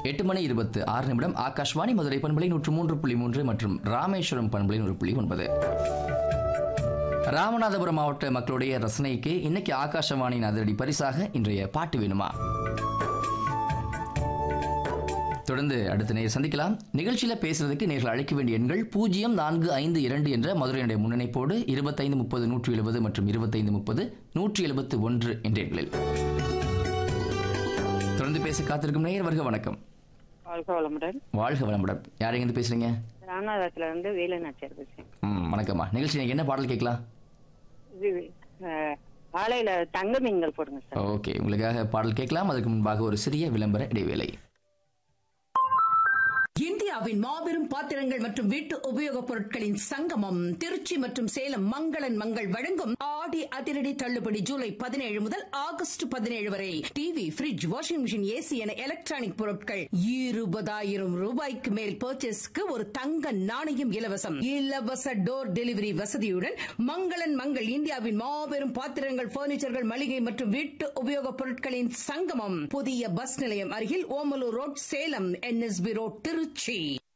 எட்டு மணி இருபத்து ஆறு நிமிடம் ஆகாஷ்வாணி மதுரை பண்பலை நூற்று மூன்று புள்ளி மூன்று மற்றும் ராமேஸ்வரம் பண்பலை நூறு புள்ளி ஒன்பது ராமநாதபுரம் மாவட்ட மக்களுடைய ரசனைக்கு இன்னைக்கு ஆகாஷவாணியின் அதிரடி பரிசாக இன்றைய பாட்டு வேணுமா தொடர்ந்து அடுத்த நேர் சந்திக்கலாம் நிகழ்ச்சியில பேசுறதுக்கு நேர்கள் அழைக்க வேண்டிய எண்கள் பூஜ்ஜியம் நான்கு ஐந்து இரண்டு என்ற மதுரையினுடைய முன்னணிப்போடு இருபத்தைந்து முப்பது நூற்றி எழுபது மற்றும் இருபத்தைந்து முப்பது நூற்றி எழுபத்து ஒன்று என்ற எண்களில் தொடர்ந்து பேச காத்திருக்கும் நேயர் வருக வணக்கம் வாழ்க வளமுடன் வாழ்க வளமுடன் யார் எங்கேருந்து பேசுறீங்க ராமநாதத்துல இருந்து வேலுநாச்சியார் பேசுறேன் ம் வணக்கம்மா நிகழ்ச்சி இன்னைக்கு என்ன பாடல் கேட்கலாம் இது அஹ், ஆலையில தங்க மீன்கள் போடுங்க சார் ஓகே உங்களுக்காக பாடல் கேட்கலாம் அதுக்கு முன்பாக ஒரு சிறிய விளம்பர இடைவேளை இந்தியாவின் மாபெரும் பாத்திரங்கள் மற்றும் வீட்டு உபயோகப் பொருட்களின் சங்கமம் திருச்சி மற்றும் சேலம் மங்களன் மங்கள் வழங்கும் ஆடி அதிரடி தள்ளுபடி ஜூலை பதினேழு முதல் ஆகஸ்ட் பதினேழு வரை TV fridge washing machine AC என எலக்ட்ரானிக் பொருட்கள் இருபதாயிரம் ரூபாய்க்கு மேல் பர்ச்சேஸ்க்கு ஒரு தங்க நாணயம் இலவசம் இலவச டோர் டெலிவரி வசதியுடன் மங்களன் மங்கள் இந்தியாவின் மாபெரும் பாத்திரங்கள் பர்னிச்சர்கள் மளிகை மற்றும் வீட்டு உபயோகப் பொருட்களின் சங்கமம் புதிய பஸ் நிலையம் அருகில் Omalur road Salem NSB road Trichy